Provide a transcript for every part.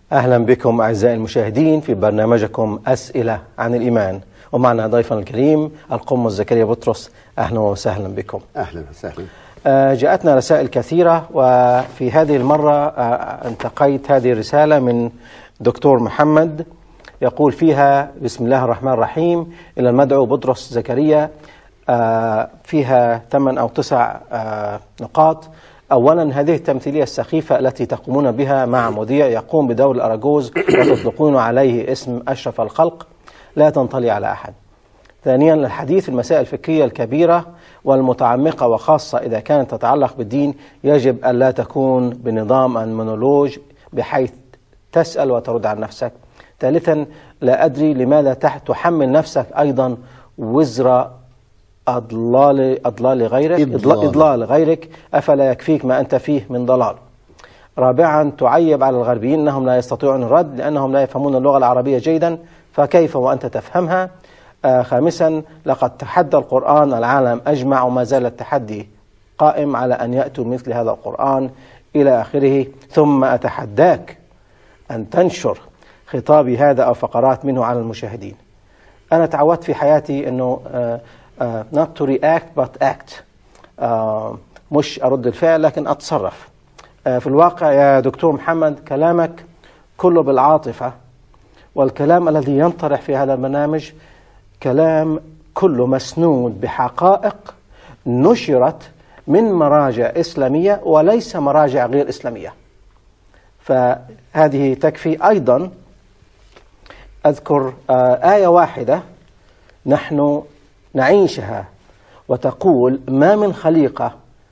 أهلا بكم أعزائي المشاهدين في برنامجكم أسئلة عن الإيمان ومعنا ضيفنا الكريم القمص زكريا بطرس أهلا وسهلا بكم اهلا وسهلا آه، جاءتنا رسائل كثيرة وفي هذه المرة آه، انتقيت هذه الرسالة من دكتور محمد يقول فيها بسم الله الرحمن الرحيم إلى المدعو بطرس زكريا آه، فيها ثمان أو تسع آه، نقاط أولا هذه التمثيلية السخيفة التي تقومون بها مع مذيع يقوم بدور الأراجوز وتطلقون عليه اسم أشرف الخلق لا تنطلي على أحد ثانيا الحديث في المسائل الفكرية الكبيرة والمتعمقة وخاصة إذا كانت تتعلق بالدين يجب أن لا تكون بنظام المونولوج بحيث تسأل وترد عن نفسك ثالثا لا أدري لماذا تح- تحمل نفسك أيضا وزر أضلال أضلال غيرك إضلال. إضلال غيرك أفلا يكفيك ما أنت فيه من ضلال رابعا تعيب على الغربيين أنهم لا يستطيعون الرد لأنهم لا يفهمون اللغة العربية جيدا فكيف وأنت تفهمها آه خامسا لقد تحدى القرآن العالم أجمع وما زال التحدي قائم على أن يأتوا مثل هذا القرآن إلى آخره ثم أتحداك أن تنشر خطابي هذا أو فقرات منه على المشاهدين أنا تعودت في حياتي أنه آه، آه، not to react but act آه، مش أرد الفعل لكن أتصرف آه، في الواقع يا دكتور محمد كلامك كله بالعاطفة والكلام الذي ينطرح في هذا البرنامج كلام كله مسنود بحقائق نشرت من مراجع إسلامية وليس مراجع غير إسلامية فهذه تكفي أيضا أذكر آه، آية واحدة نحن نعيشها وتقول ما من خليقة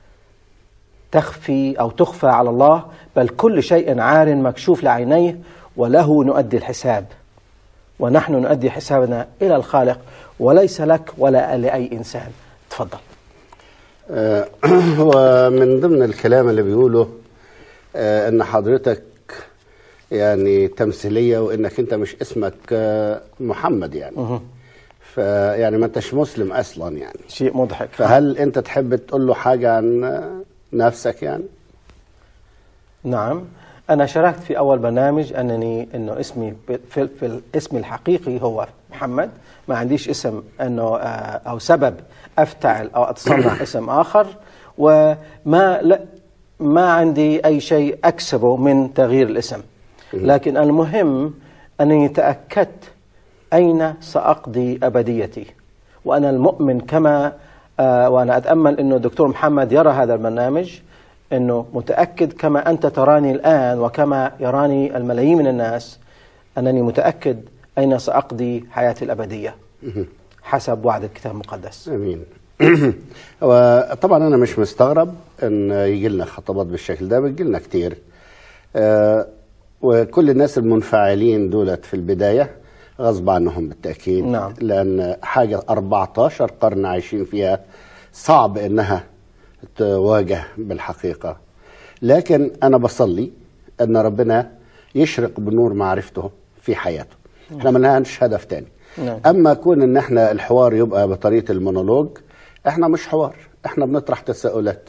تخفي أو تخفى على الله بل كل شيء عار مكشوف لعينيه وله نؤدي الحساب ونحن نؤدي حسابنا إلى الخالق وليس لك ولا لأي إنسان تفضل آه، هو من ضمن الكلام اللي بيقوله آه، ان حضرتك يعني تمثيليه وانك انت مش اسمك آه، محمد يعني فيعني ما انتش مسلم اصلا يعني شيء مضحك فهل انت تحب تقول له حاجه عن آه، نفسك يعني نعم أنا شاركت في أول برنامج أنني أنه اسمي ب- في, في الاسم الحقيقي هو محمد ما عنديش اسم أنه آه، أو سبب أفتعل أو أتصنع اسم آخر وما لا ما عندي أي شيء أكسبه من تغيير الاسم لكن المهم أنني تأكدت أين سأقضي أبديتي وأنا المؤمن كما آه، وأنا أتأمل أنه الدكتور محمد يرى هذا البرنامج أنه متأكد كما أنت تراني الآن وكما يراني الملايين من الناس أنني متأكد أين سأقضي حياتي الأبدية حسب وعد الكتاب المقدس امين وطبعا انا مش مستغرب ان يجي لنا خطابات بالشكل ده بتجي لنا كتير آه، وكل الناس المنفعلين دولت في البدايه غصب عنهم بالتاكيد نعم. لان حاجه 14 قرن عايشين فيها صعب انها تواجه بالحقيقه لكن انا بصلي ان ربنا يشرق بنور معرفته في حياته احنا ما لناش هدف تاني نعم. اما كون ان احنا الحوار يبقى بطريقه المونولوج احنا مش حوار احنا بنطرح تساؤلات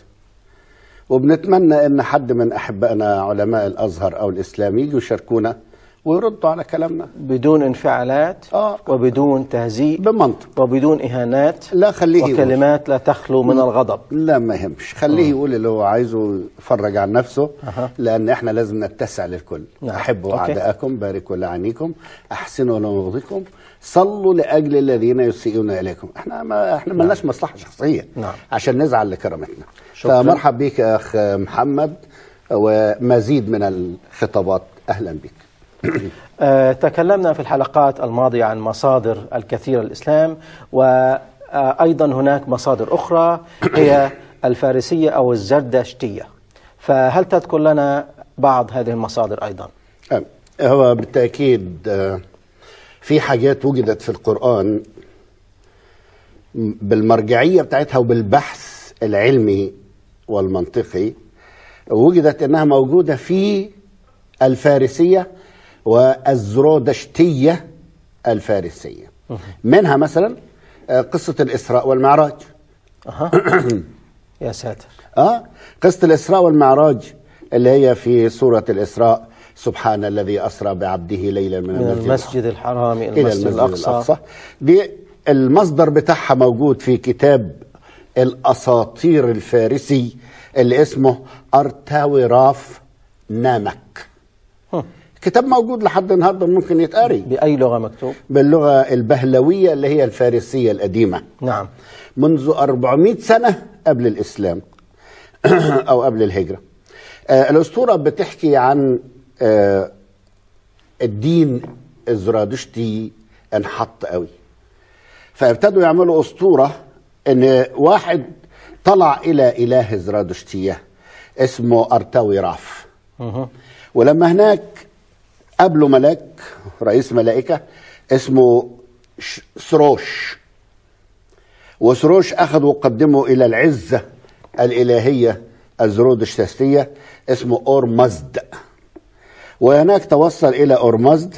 وبنتمنى ان حد من احبائنا علماء الازهر او الاسلام يجوا يشاركونا ويردوا على كلامنا بدون انفعالات آه. وبدون تهزيء بمنطق وبدون إهانات لا خليه يقول. وكلمات لا تخلو من الغضب لا ما يهمش خليه يقول اللي هو عايزه يفرج عن نفسه أها. لان احنا لازم نتسع للكل نعم. احبوا أوكي. اعداءكم باركوا لعنيكم احسنوا لمبغضكم صلوا لاجل الذين يسيئون اليكم احنا ما احنا ما لناش مصلحه شخصيه نعم. عشان نزعل لكرامتنا شكراً. فمرحب بيك يا اخ محمد ومزيد من الخطابات اهلا بك آه، تكلمنا في الحلقات الماضية عن مصادر الكثير الإسلام وأيضا هناك مصادر أخرى هي الفارسية أو الزردشتية فهل تذكر لنا بعض هذه المصادر أيضا آه، هو بالتأكيد آه، في حاجات وجدت في القرآن م- بالمرجعية بتاعتها وبالبحث العلمي والمنطقي وجدت انها موجودة في الفارسية والزرودشتية الفارسية منها مثلا آه، قصة الإسراء والمعراج أها. يا ساتر اه قصة الإسراء والمعراج اللي هي في سورة الإسراء سبحان الذي أسرى بعبده ليلا من, من المسجد, المسجد الحرام إلى إلى المسجد الأقصى دي المصدر بتاعها موجود في كتاب الأساطير الفارسي اللي اسمه أرتاوراف نامك هم. كتاب موجود لحد النهارده ممكن يتقري بأي لغة مكتوب؟ باللغة البهلوية اللي هي الفارسية القديمة نعم منذ 400 سنة قبل الإسلام أو قبل الهجرة آه الأسطورة بتحكي عن آه الدين الزرادشتي انحط قوي فابتدوا يعملوا أسطورة إن واحد طلع إلى إله زرادشتية اسمه أرتاويراف مه. ولما هناك قابله ملاك رئيس ملائكة اسمه ش- سروش وسروش أخذ وقدمه إلى العزة الإلهية الزرودشتستية اسمه أورمزد وهناك توصل إلى أورمزد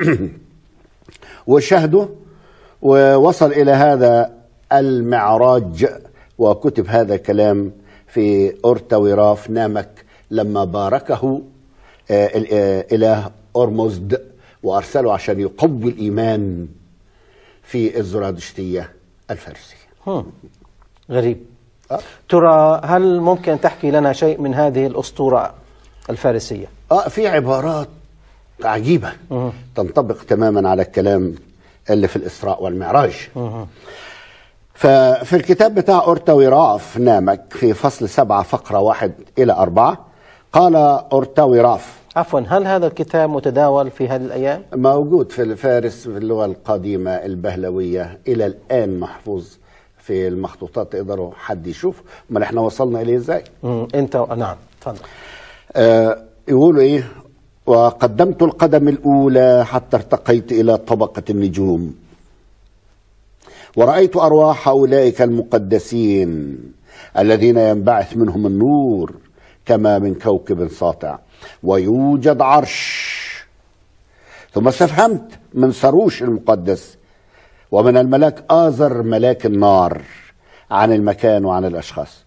وشهده ووصل إلى هذا المعراج وكتب هذا الكلام في أورتاويراف نامك لما باركه آه، الإله أورمزد وأرسله عشان يقوي الإيمان في الزرادشتية الفارسية هم. غريب آه. ترى هل ممكن تحكي لنا شيء من هذه الأسطورة الفارسية؟ اه في عبارات عجيبة مه. تنطبق تماما على الكلام اللي في الإسراء والمعراج مه. ففي الكتاب بتاع أورتاويراف نامك في فصل سبعة فقرة واحد إلى أربعة قال أورتاويراف عفوا هل هذا الكتاب متداول في هذه الأيام؟ موجود في الفارس في اللغة القديمة البهلوية إلى الآن محفوظ في المخطوطات تقدروا حد يشوف ما احنا وصلنا إليه إزاي مم. أنت نعم تفضل آه يقولوا إيه وقدمت القدم الأولى حتى ارتقيت إلى طبقة النجوم ورأيت أرواح أولئك المقدسين الذين ينبعث منهم النور كما من كوكب ساطع ويوجد عرش ثم استفهمت من سروش المقدس ومن الملاك آزر ملاك النار عن المكان وعن الأشخاص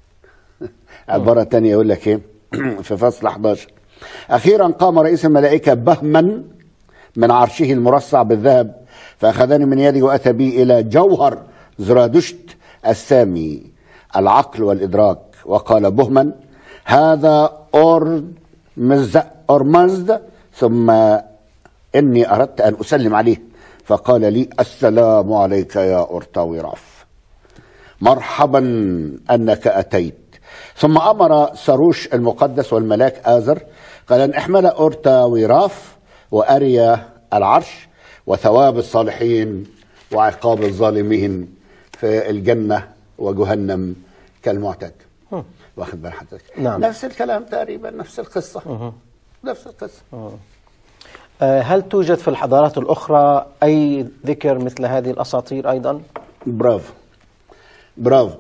عبارة تانية يقول لك إيه في فصل 11 أخيرا قام رئيس الملائكة بهما من عرشه المرصع بالذهب فأخذني من يدي وأتى بي إلى جوهر زرادشت السامي العقل والإدراك وقال بهما هذا أورمز أورمزد ثم إني أردت أن أسلم عليه فقال لي السلام عليك يا أورتاويراف مرحبا انك اتيت ثم امر سروش المقدس والملاك ازر قال ان احمل اورتا وراف واريا العرش وثواب الصالحين وعقاب الظالمين في الجنه وجهنم كالمعتاد واخد بال حضرتك نعم. نفس الكلام تقريبا نفس القصه نفس القصه آه، هل توجد في الحضارات الأخرى أي ذكر مثل هذه الأساطير أيضا؟ برافو برافو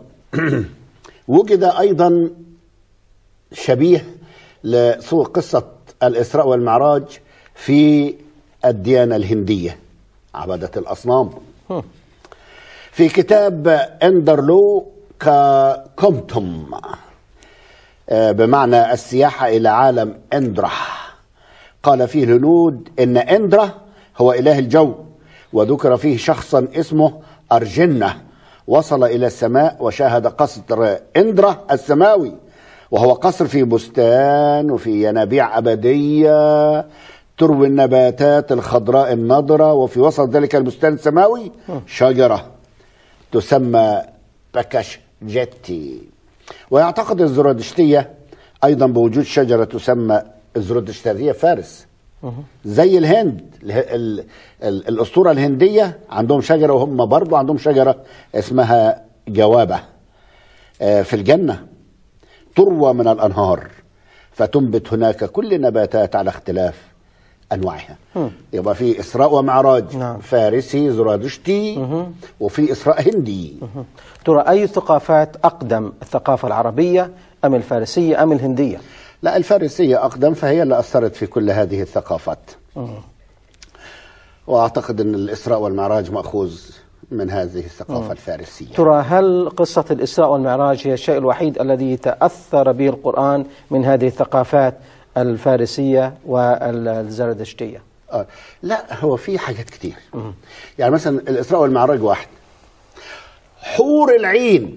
وجد ايضا شبيه لصور قصه الاسراء والمعراج في الديانه الهنديه عبده الاصنام هم. في كتاب اندرلو كومتم آه، بمعنى السياحه الى عالم اندرا قال فيه الهنود ان اندرا هو اله الجو وذكر فيه شخصا اسمه ارجنه وصل الى السماء وشاهد قصر اندرا السماوي وهو قصر في بستان وفي ينابيع ابديه تروي النباتات الخضراء النضره وفي وسط ذلك البستان السماوي شجره تسمى باكاش جيتي ويعتقد الزرادشتية أيضا بوجود شجرة تسمى الزرادشتية فارس زي الهند اله- ال- ال- الأسطورة الهندية عندهم شجرة وهم برضو عندهم شجرة اسمها جوابة آه، في الجنة تروى من الأنهار فتنبت هناك كل نباتات على اختلاف أنواعها يبقى في إسراء ومعراج نعم. فارسي زرادشتي وفي إسراء هندي ترى أي ثقافات أقدم الثقافة العربية أم الفارسية أم الهندية؟ لا الفارسية أقدم فهي اللي أثرت في كل هذه الثقافات وأعتقد أن الإسراء والمعراج مأخوذ من هذه الثقافة الفارسية ترى هل قصة الإسراء والمعراج هي الشيء الوحيد الذي تأثر به القرآن من هذه الثقافات الفارسية والزردشتية آه. لا هو في حاجات كتير يعني مثلا الإسراء والمعراج واحد حور العين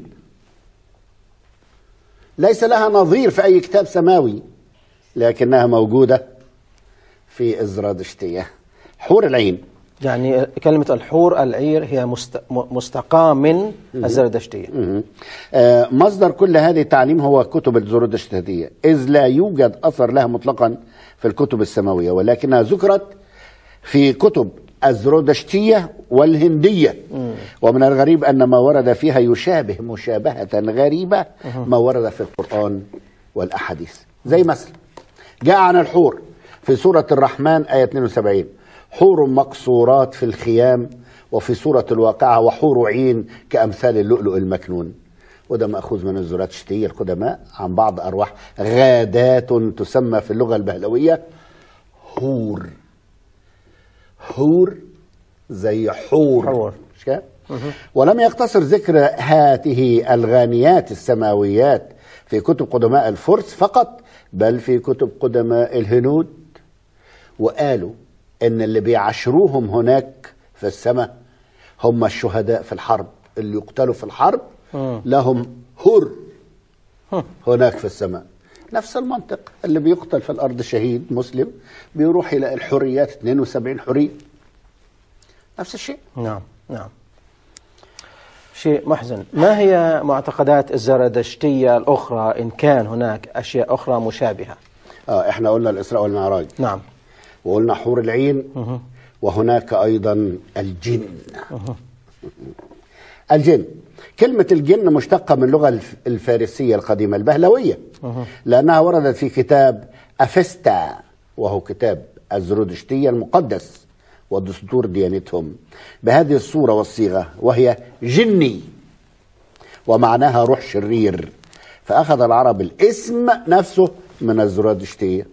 ليس لها نظير في أي كتاب سماوي لكنها موجودة في الزرادشتية حور العين يعني كلمة الحور العير هي مست... م- مستقاة من الزردشتية مهم. آه، مصدر كل هذه التعليم هو كتب الزرادشتية إذ لا يوجد أثر لها مطلقا في الكتب السماوية ولكنها ذكرت في كتب الزرادشتية والهندية ومن الغريب أن ما ورد فيها يشابه مشابهة غريبة ما ورد في القرآن والأحاديث زي مثلا جاء عن الحور في سورة الرحمن آية 72 حور مقصورات في الخيام وفي سورة الواقعة وحور عين كأمثال اللؤلؤ المكنون وده مأخوذ من الزرادشتية القدماء عن بعض أرواح غادات تسمى في اللغة البهلوية حور حور زي حور, حور. مش كده؟ ولم يقتصر ذكر هاته الغانيات السماويات في كتب قدماء الفرس فقط بل في كتب قدماء الهنود وقالوا ان اللي بيعاشروهم هناك في السماء هم الشهداء في الحرب اللي يقتلوا في الحرب مم. لهم هر هناك في السماء نفس المنطق اللي بيقتل في الارض شهيد مسلم بيروح الى الحريات 72 حريه نفس الشيء نعم نعم شيء محزن ما هي معتقدات الزردشتية الأخرى إن كان هناك أشياء أخرى مشابهة اه احنا قلنا الاسراء والمعراج نعم وقلنا حور العين وهناك ايضا الجن الجن كلمة الجن مشتقة من اللغة الف- الفارسية القديمة البهلوية لأنها وردت في كتاب أفستا وهو كتاب الزرودشتية المقدس ودستور ديانتهم بهذه الصورة والصيغة وهي جني ومعناها روح شرير فأخذ العرب الاسم نفسه من الزرادشتية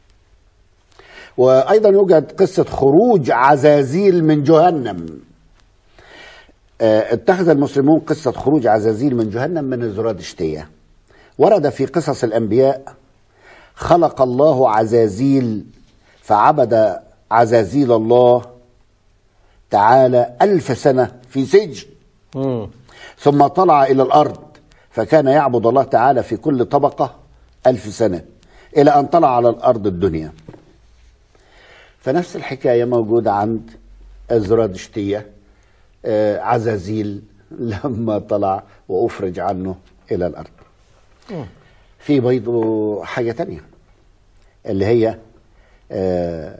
وأيضا يوجد قصة خروج عزازيل من جهنم آه، اتخذ المسلمون قصة خروج عزازيل من جهنم من الزرادشتية ورد في قصص الأنبياء خلق الله عزازيل فعبد عزازيل الله تعالى ألف سنة في سجن مم. ثم طلع إلى الأرض فكان يعبد الله تعالى في كل طبقة ألف سنة إلى أن طلع على الأرض الدنيا فنفس الحكاية موجودة عند الزرادشتية آه، عزازيل لما طلع وأفرج عنه إلى الأرض في برضه حاجة تانية اللي هي آه،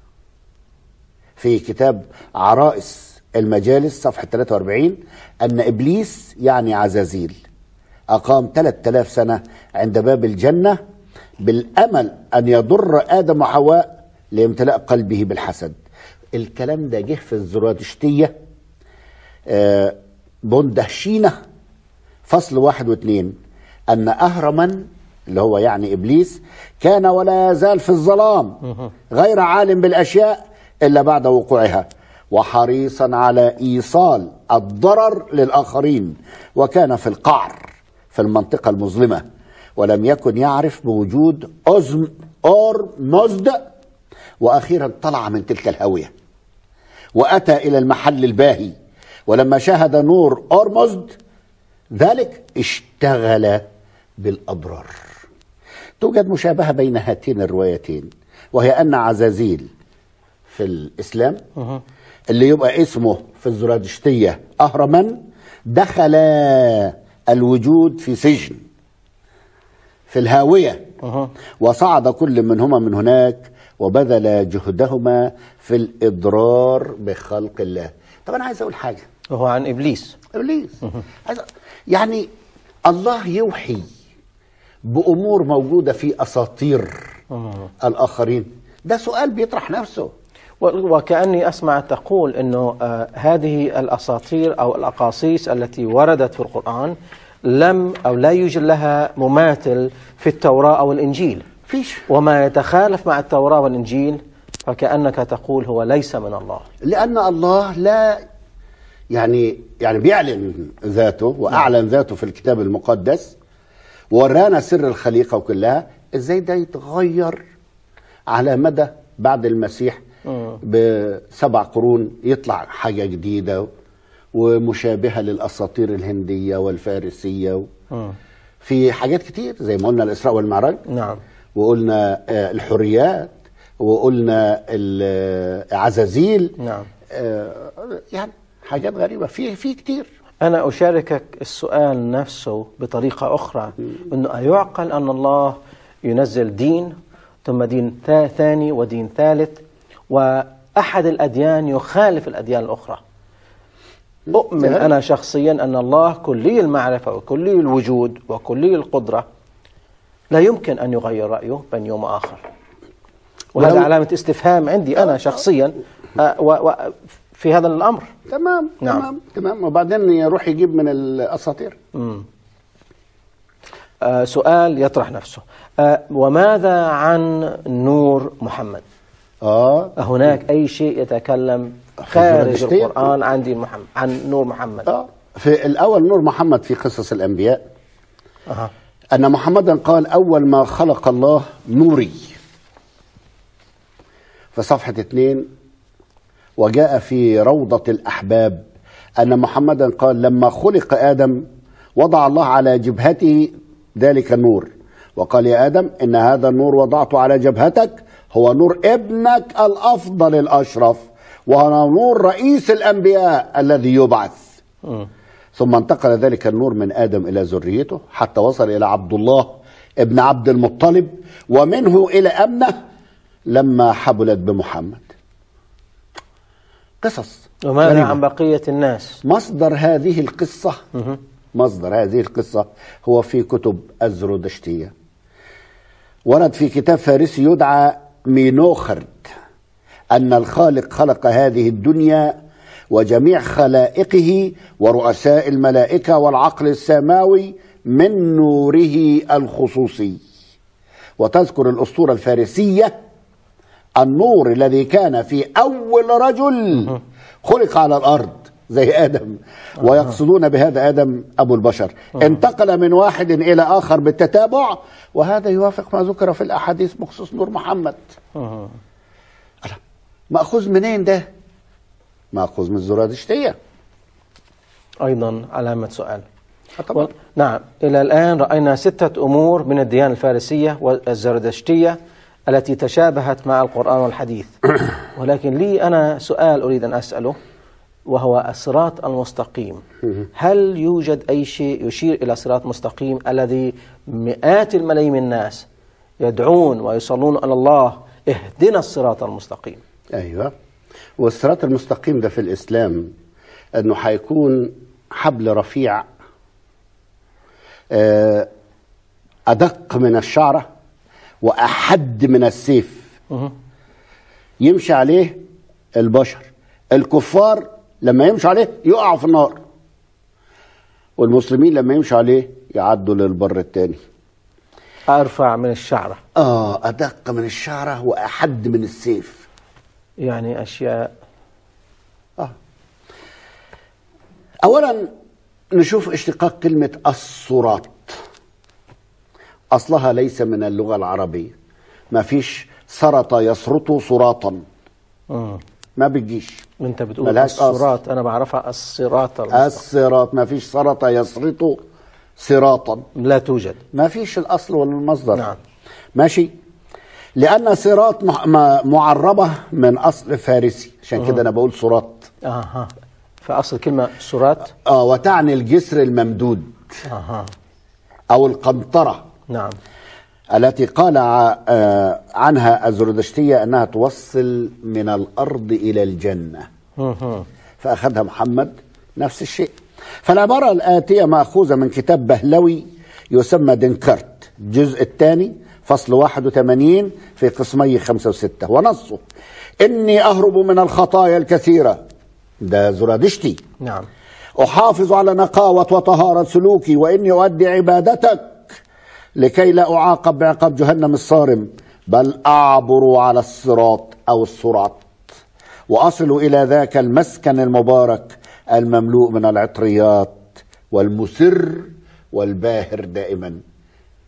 في كتاب عرائس المجالس صفحة 43 أن إبليس يعني عزازيل أقام 3000 سنة عند باب الجنة بالأمل أن يضر آدم وحواء لامتلاء قلبه بالحسد الكلام ده جه في الزرادشتية آه، بندهشينة فصل واحد واثنين أن أهرما اللي هو يعني إبليس كان ولا يزال في الظلام غير عالم بالأشياء إلا بعد وقوعها وحريصا على إيصال الضرر للآخرين وكان في القعر في المنطقة المظلمة ولم يكن يعرف بوجود أزم أور مزد وأخيرا طلع من تلك الهاوية وأتى إلى المحل الباهي ولما شاهد نور أورمزد ذلك اشتغل بالأضرار توجد مشابهة بين هاتين الروايتين وهي أن عزازيل في الإسلام اللي يبقى اسمه في الزرادشتية أهرما دخل الوجود في سجن في الهاوية أها. وصعد كل منهما من هناك وبذل جهدهما في الإضرار بخلق الله طب أنا عايز أقول حاجة وهو عن إبليس إبليس عايز أ- يعني الله يوحي بأمور موجودة في أساطير الآخرين ده سؤال بيطرح نفسه و- وكأني أسمع تقول أنه آه، هذه الأساطير أو الأقاصيص التي وردت في القرآن لم أو لا يوجد لها مماثل في التوراة أو الإنجيل فيش وما يتخالف مع التوراة والإنجيل فكأنك تقول هو ليس من الله لأن الله لا يعني يعني بيعلن ذاته وأعلن ذاته في الكتاب المقدس ورانا سر الخليقة كلها ازاي ده يتغير على مدى بعد المسيح مم. بسبع قرون يطلع حاجة جديدة ومشابهة للأساطير الهندية والفارسية و... مم. في حاجات كتير زي ما قلنا الإسراء والمعراج نعم وقلنا آه، الحريات وقلنا العزازيل نعم آه، يعني حاجات غريبة في في كتير أنا أشاركك السؤال نفسه بطريقة أخرى أنه أيعقل أن الله ينزل دين ثم دين تا- ثاني ودين ثالث وأحد الأديان يخالف الأديان الأخرى أؤمن صحيح. أنا شخصيا أن الله كلي المعرفة وكلي الوجود وكلي القدرة لا يمكن أن يغير رأيه بين يوم وآخر وهذا ولو- علامة استفهام عندي أنا شخصيا آه، و- و- في هذا الأمر تمام نعم. تمام تمام وبعدين يروح يجيب من الأساطير آه، سؤال يطرح نفسه آه، وماذا عن نور محمد اه هناك أي شيء يتكلم في خارج زرادشتية؟ القرآن عن دين محمد عن نور محمد اه في الأول نور محمد في قصص الأنبياء أها. أن محمدا قال أول ما خلق الله نوري في صفحة اثنين وجاء في روضة الأحباب أن محمدا قال لما خلق آدم وضع الله على جبهته ذلك النور وقال يا آدم إن هذا النور وضعته على جبهتك هو نور ابنك الأفضل الأشرف وهو نور رئيس الأنبياء الذي يبعث مم. ثم انتقل ذلك النور من آدم إلى ذريته حتى وصل إلى عبد الله ابن عبد المطلب ومنه إلى أمنة لما حبلت بمحمد قصص وماذا غريبة. عن بقية الناس مصدر هذه القصة مصدر هذه القصة هو في كتب الزرودشتية ورد في كتاب فارسي يدعى مينوخرد أن الخالق خلق هذه الدنيا وجميع خلائقه ورؤساء الملائكة والعقل السماوي من نوره الخصوصي وتذكر الأسطورة الفارسية النور الذي كان في أول رجل خلق على الأرض زي آدم ويقصدون بهذا آدم أبو البشر انتقل من واحد إلى آخر بالتتابع وهذا يوافق ما ذكر في الأحاديث بخصوص نور محمد مم. ألا، مأخوذ منين ده؟ مأخوذ من الزرادشتية أيضا علامة سؤال طبعا و... نعم إلى الآن رأينا ستة أمور من الديانة الفارسية والزردشتية التي تشابهت مع القرآن والحديث ولكن لي أنا سؤال أريد أن أسأله وهو الصراط المستقيم هل يوجد أي شيء يشير إلى صراط مستقيم الذي مئات الملايين من الناس يدعون ويصلون على الله اهدنا الصراط المستقيم ايوه والصراط المستقيم ده في الاسلام انه هيكون حبل رفيع آه، ادق من الشعره واحد من السيف مه. يمشي عليه البشر الكفار لما يمشوا عليه يقعوا في النار والمسلمين لما يمشوا عليه يعدوا للبر التاني أرفع من الشعرة اه ادق من الشعره واحد من السيف يعني أشياء آه. أولا نشوف اشتقاق كلمة الصراط أصلها ليس من اللغة العربية ما فيش سرط يسرط صراطا مم. ما بتجيش انت بتقول ملهاش أصل. الصراط انا بعرفها الصراط المستقيم الصراط ما فيش سرط يسرط صراطا لا توجد ما فيش الأصل ولا المصدر نعم. ماشي لأن صراط مع- مع- معربة من أصل فارسي عشان كده أنا بقول صراط اها فاصل كلمه صراط آه وتعني الجسر الممدود اها أو القنطرة نعم التي قال ع- آه، عنها الزردشتية أنها توصل من الأرض إلى الجنة مهم. فأخذها محمد نفس الشيء فالعبارة الآتية مأخوذة من كتاب بهلوي يسمى دنكرت الجزء الثاني فصل 81 في قسمي خمسة وستة ونصه إني أهرب من الخطايا الكثيرة ده زرادشتي نعم أحافظ على نقاوة وطهارة سلوكي وإني أؤدي عبادتك لكي لا أعاقب بعقاب جهنم الصارم بل أعبر على الصراط أو الصراط وأصل إلى ذاك المسكن المبارك المملوء من العطريات والمسر والباهر دائما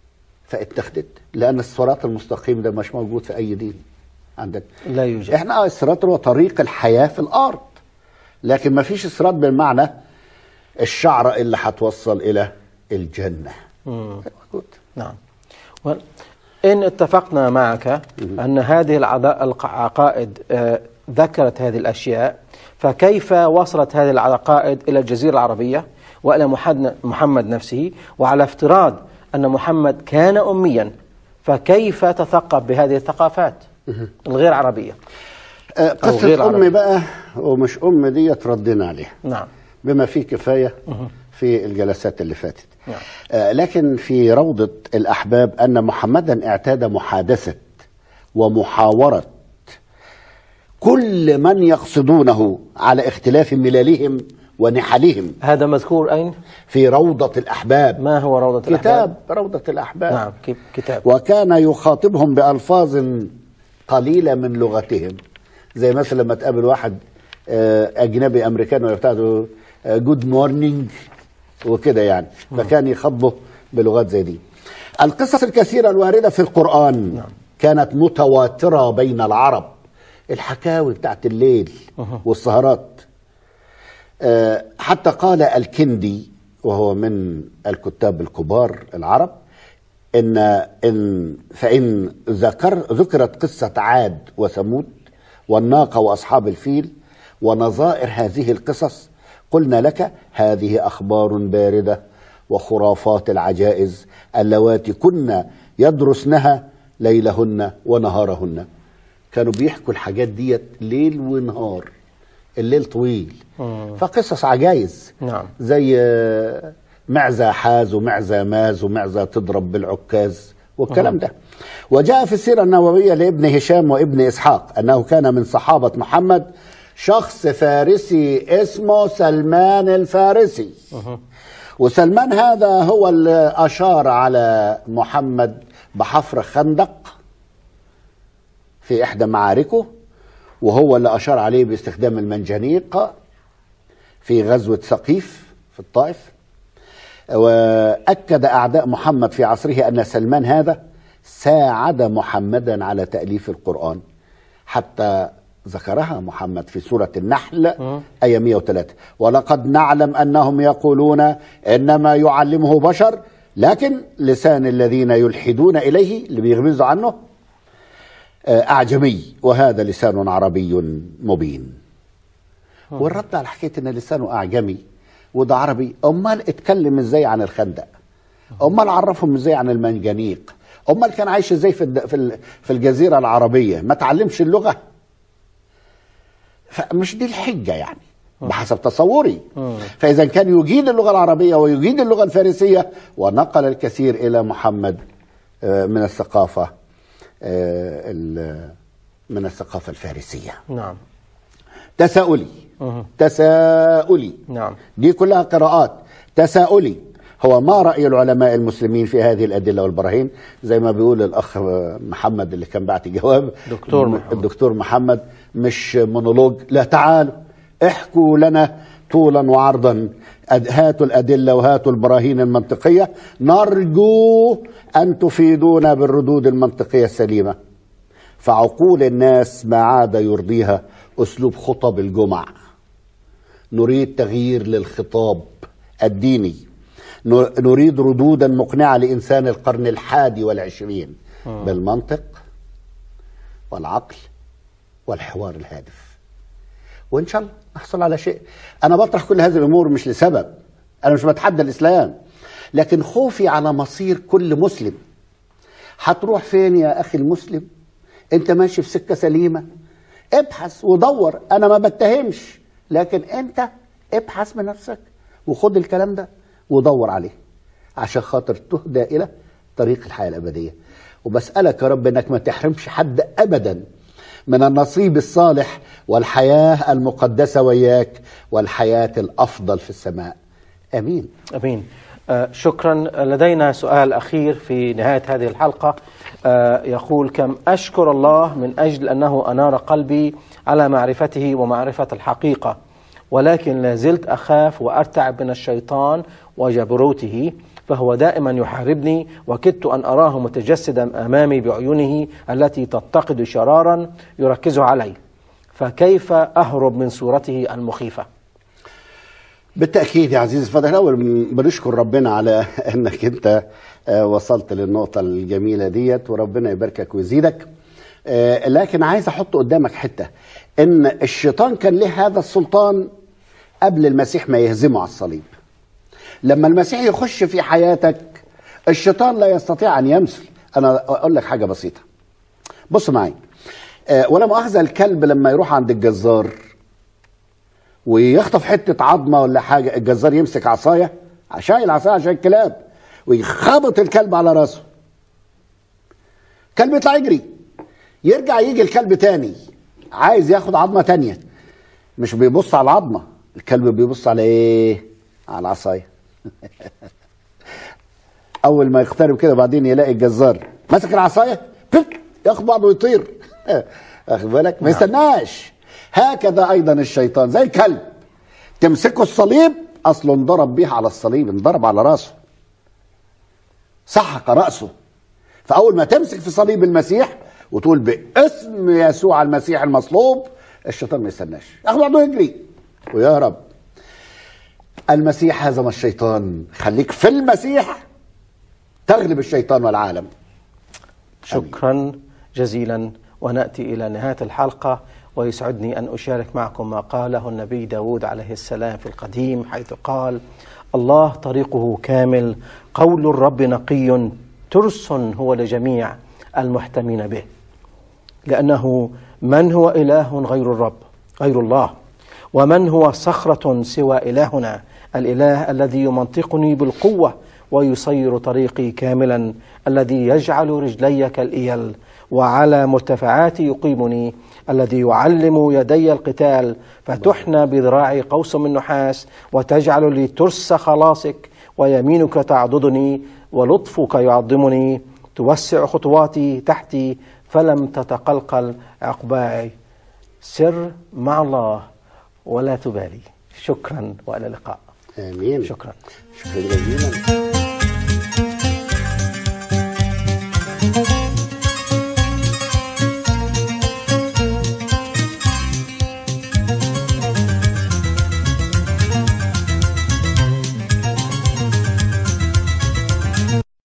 فاتخذت لان الصراط المستقيم ده مش موجود في اي دين عندنا لا يوجد احنا اه الصراط هو طريق الحياه في الارض لكن ما فيش صراط بالمعنى الشعره اللي هتوصل الى الجنه موجود نعم و- إن اتفقنا معك أن هذه العدا- العقائد آه، ذكرت هذه الأشياء فكيف وصلت هذه العقائد إلى الجزيرة العربية وإلى محد- محمد نفسه وعلى افتراض أن محمد كان أميا فكيف تثقف بهذه الثقافات الغير عربية آه، غير قصه عربي. امي بقى ومش ام دي ردينا عليها نعم بما فيه كفايه في الجلسات اللي فاتت نعم. آه، لكن في روضه الاحباب ان محمدا اعتاد محادثه ومحاوره كل من يقصدونه على اختلاف ملالهم ونحلهم هذا مذكور أين؟ في روضه الاحباب ما هو روضة الأحباب؟ كتاب روضه الاحباب نعم كي- كتاب وكان يخاطبهم بألفاظ قليلة من لغتهم زي مثلا لما تقابل واحد آه، أجنبي أمريكاني ولا بتاع جود مورنينج وكده يعني فكان يخاطبه بلغات زي دي القصص الكثيرة الواردة في القرآن كانت متواترة بين العرب الحكاوي بتاعت الليل والسهرات آه، حتى قال الكندي وهو من الكتاب الكبار العرب ان ان فان ذكر ذكرت قصه عاد وثمود والناقه واصحاب الفيل ونظائر هذه القصص قلنا لك هذه اخبار بارده وخرافات العجائز اللواتي كنا يدرسنها ليلهن ونهارهن كانوا بيحكوا الحاجات ديت ليل ونهار الليل طويل فقصص عجائز نعم. زي آه، معزة حاز ومعزة ماز ومعزة تضرب بالعكاز والكلام ده وجاء في السيرة النووية لابن هشام وابن إسحاق أنه كان من صحابة محمد شخص فارسي اسمه سلمان الفارسي وسلمان هذا هو اللي أشار على محمد بحفر خندق في إحدى معاركه وهو اللي أشار عليه باستخدام المنجنيق في غزوة ثقيف في الطائف وأكد أعداء محمد في عصره أن سلمان هذا ساعد محمدا على تأليف القرآن حتى ذكرها محمد في سورة النحل آية 103 ولقد نعلم أنهم يقولون إنما يعلمه بشر لكن لسان الذين يلحدون إليه اللي بيغمزوا عنه آه، أعجمي وهذا لسان عربي مبين والرد على حكايه ان لسانه اعجمي وده عربي امال اتكلم ازاي عن الخندق امال عرفهم ازاي عن المنجنيق امال كان عايش ازاي في الد- في ال- في الجزيره العربيه ما تعلمش اللغه فمش دي الحجه يعني بحسب تصوري فاذا كان يجيد اللغه العربيه ويجيد اللغه الفارسيه ونقل الكثير الى محمد آه، من الثقافه آه، ال- من الثقافه الفارسيه نعم تساؤلي تساؤلي نعم دي كلها قراءات تساؤلي هو ما رأي العلماء المسلمين في هذه الأدلة والبراهين زي ما بيقول الأخ محمد اللي كان بعت جواب دكتور محمد. الدكتور محمد مش مونولوج لا تعالوا احكوا لنا طولا وعرضا أد- هاتوا الأدلة وهاتوا البراهين المنطقية نرجو أن تفيدونا بالردود المنطقية السليمة فعقول الناس ما عاد يرضيها أسلوب خطب الجمع نريد تغيير للخطاب الديني نر- نريد ردودا مقنعة لإنسان القرن الحادي والعشرين بالمنطق والعقل والحوار الهادف وإن شاء الله نحصل على شيء أنا بطرح كل هذه الأمور مش لسبب أنا مش بتحدى الإسلام لكن خوفي على مصير كل مسلم هتروح فين يا أخي المسلم أنت ماشي في سكة سليمة ابحث ودور أنا ما بتهمش لكن أنت ابحث بنفسك وخد الكلام ده ودور عليه عشان خاطر تهدى إلى طريق الحياة الأبدية وبسألك يا رب أنك ما تحرمش حد أبدا من النصيب الصالح والحياة المقدسة وياك والحياة الأفضل في السماء آمين أمين آه، شكرا لدينا سؤال أخير في نهاية هذه الحلقة آه، يقول كم أشكر الله من أجل أنه أنار قلبي على معرفته ومعرفة الحقيقة ولكن لا زلت أخاف وأرتعب من الشيطان وجبروته فهو دائما يحاربني وكدت أن أراه متجسدا أمامي بعيونه التي تتقد شرارا يركز علي فكيف أهرب من صورته المخيفة بالتأكيد يا عزيزي الفاضل الأول بنشكر ربنا على أنك أنت آه، وصلت للنقطة الجميلة ديت وربنا يباركك ويزيدك آه، لكن عايز أحط قدامك حتة إن الشيطان كان له هذا السلطان قبل المسيح ما يهزمه على الصليب لما المسيح يخش في حياتك الشيطان لا يستطيع أن يمثل أنا أقول لك حاجة بسيطة بص معي آه، ولا مؤاخذة الكلب لما يروح عند الجزار ويخطف حته عظمه ولا حاجه الجزار يمسك عصايه شايل عصايه عشان الكلاب ويخبط الكلب على راسه الكلب يطلع يجري يرجع يجي الكلب تاني عايز ياخد عظمه تانية مش بيبص على العظمه الكلب بيبص على ايه على العصايه اول ما يقترب كده بعدين يلاقي الجزار ماسك العصايه بيك، ياخد بعضه ويطير واخد بالك ما يستناش هكذا ايضا الشيطان زي الكلب تمسكه الصليب اصله انضرب بيه على الصليب انضرب على راسه سحق راسه فاول ما تمسك في صليب المسيح وتقول باسم يسوع المسيح المصلوب الشيطان ما يستناش ياخد بعضه يجري ويهرب المسيح هزم الشيطان خليك في المسيح تغلب الشيطان والعالم شكرا جزيلا ونأتي إلى نهاية الحلقة ويسعدني أن أشارك معكم ما قاله النبي داود عليه السلام في القديم حيث قال الله طريقه كامل قول الرب نقي ترس هو لجميع المحتمين به لأنه من هو إله غير الرب غير الله ومن هو صخرة سوى إلهنا الإله الذي يمنطقني بالقوة ويصير طريقي كاملا الذي يجعل رجلي كالإيل وعلى مرتفعاتي يقيمني الذي يعلم يدي القتال فتحنى بذراعي قوس من نحاس وتجعل لي ترس خلاصك ويمينك تعضدني ولطفك يعظمني توسع خطواتي تحتي فلم تتقلقل عقباي سر مع الله ولا تبالي شكرا والى اللقاء امين شكرا شكرا جزيلا